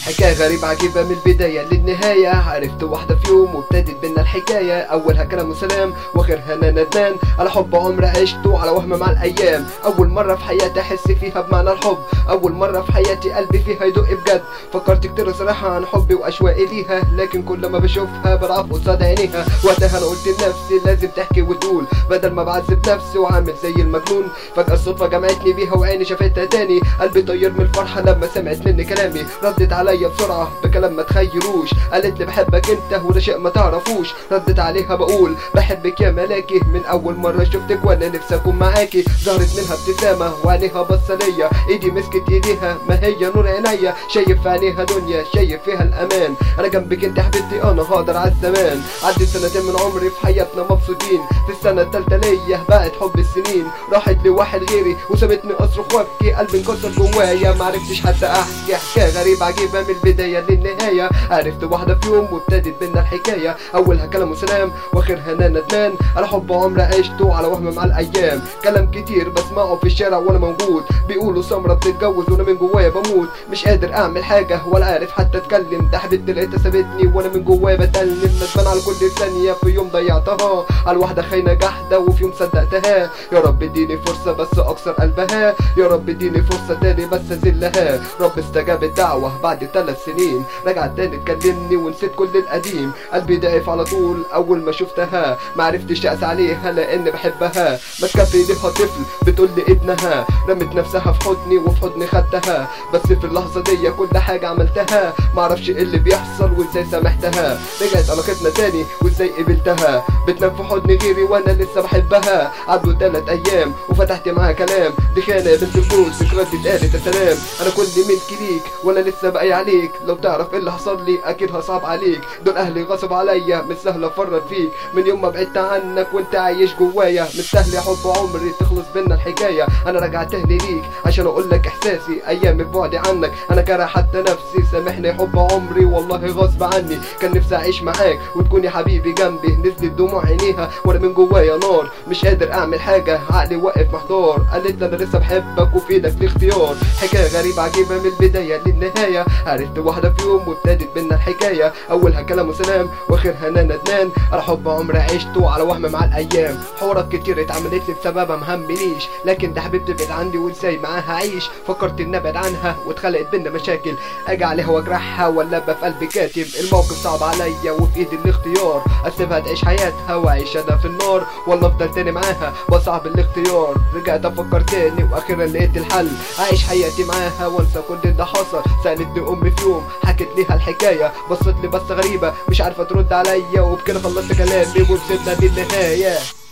حكاية غريبة عجيبة من البداية للنهاية عرفت واحدة في يوم وابتدت بينا الحكاية أولها كلام وسلام وآخرها أنا ندمان على حب عمر عشته على وهم مع الأيام أول مرة في حياتي أحس فيها بمعنى الحب أول مرة في حياتي قلبي فيها يدق بجد فكرت كتير صراحة عن حبي وأشواقي ليها لكن كل ما بشوفها بضعف قصاد عينيها وقتها أنا قلت لنفسي لازم تحكي وتقول بدل ما بعذب نفسي وعامل زي المجنون فجأة الصدفة جمعتني بيها وعيني شافتها تاني قلبي طير من الفرحة لما سمعت مني كلامي ردت عليا بسرعة بكلام ما تخيروش قالت لي بحبك انت وده شيء ما تعرفوش ردت عليها بقول بحبك يا ملاكي من اول مرة شفتك وانا نفسي اكون معاكي ظهرت منها ابتسامة وعينيها بصة ليا ايدي مسكت ايديها ما هي نور عينيا شايف في عينيها دنيا شايف فيها الامان انا جنبك انت حبيبتي انا هقدر على الزمان عدت سنتين من عمري في حياتنا مبسوطين في السنة التالتة ليا بقت حب السنين راحت لواحد غيري وسابتني اصرخ وابكي قلبي انكسر جوايا معرفتش حتى احكي حكاية غريبة عجيبة من البداية للنهاية عرفت واحدة في يوم وابتدت بينا الحكاية اولها كلام وسلام واخرها انا ندمان على حب عمر عشته على وهم مع الايام كلام كتير بسمعه في الشارع وانا موجود بيقولوا سمرة بتتجوز وانا من جوايا بموت مش قادر اعمل حاجة ولا عارف حتى اتكلم ده حبيبتي لقيتها سابتني وانا من جوايا بتألم ندمان على كل ثانية في يوم ضيعتها على واحدة خاينة جحدة وفي يوم صدقتها يا رب اديني فرصة بس اكسر قلبها يا رب اديني فرصة تاني بس ازلها رب استجاب الدعوة بعد ثلاث سنين رجعت تاني تكلمني ونسيت كل القديم قلبي ضعف على طول اول ما شفتها معرفتش اقاس عليها لان بحبها ماسكه في ايديها طفل بتقول لي ابنها رمت نفسها في حضني وفي حضني خدتها بس في اللحظه دي كل حاجه عملتها معرفش ايه اللي بيحصل وازاي سامحتها رجعت علاقتنا تاني وازاي قبلتها بتنام في حضن غيري وانا لسه بحبها عدوا تلات ايام وفتحت معاها كلام دي خانه يا بنت الكل ذكريات اتقالت يا سلام انا كل ملك ليك وانا لسه باقي عليك لو تعرف ايه اللي حصل لي اكيد هصعب عليك دول اهلي غصب عليا مش سهل افرط فيك من يوم ما بعدت عنك وانت عايش جوايا مش سهل يا حب عمري تخلص بينا الحكايه انا رجعت تاني ليك عشان اقول لك احساسي ايامي ببعدي عنك انا كاره حتى نفسي سامحني يا حب عمري والله غصب عني كان نفسي اعيش معاك وتكون يا حبيبي جنبي نزلت دموع عينيها وانا من جوايا نار مش قادر اعمل حاجه عقلي واقف محضار قالت لي انا لسه بحبك وفي ايدك الاختيار حكايه غريبه عجيبه من البدايه للنهايه عرفت واحده في يوم وابتدت بينا الحكايه اولها كلام وسلام واخرها انا ندمان على حب عمري عشته على وهم مع الايام حوارات كتير اتعملت لي بسببها مهمنيش لكن ده حبيبتي بعيد عني وازاي معاها اعيش فكرت اني ابعد عنها واتخلقت بينا مشاكل اجي عليها واجرحها ولا ابقى في قلبي كاتم الموقف صعب عليا وفي ايدي الاختيار اسيبها تعيش حياتها واعيش انا في النار ولا افضل تاني معاها بصعب الاختيار رجعت افكر تاني واخيرا لقيت الحل اعيش حياتي معاها وانسى كل اللي حصل سالتني امي في يوم حكت ليها الحكايه بصت لي بصه غريبه مش عارفه ترد عليا وبكده خلصت كلامي ووصلنا للنهايه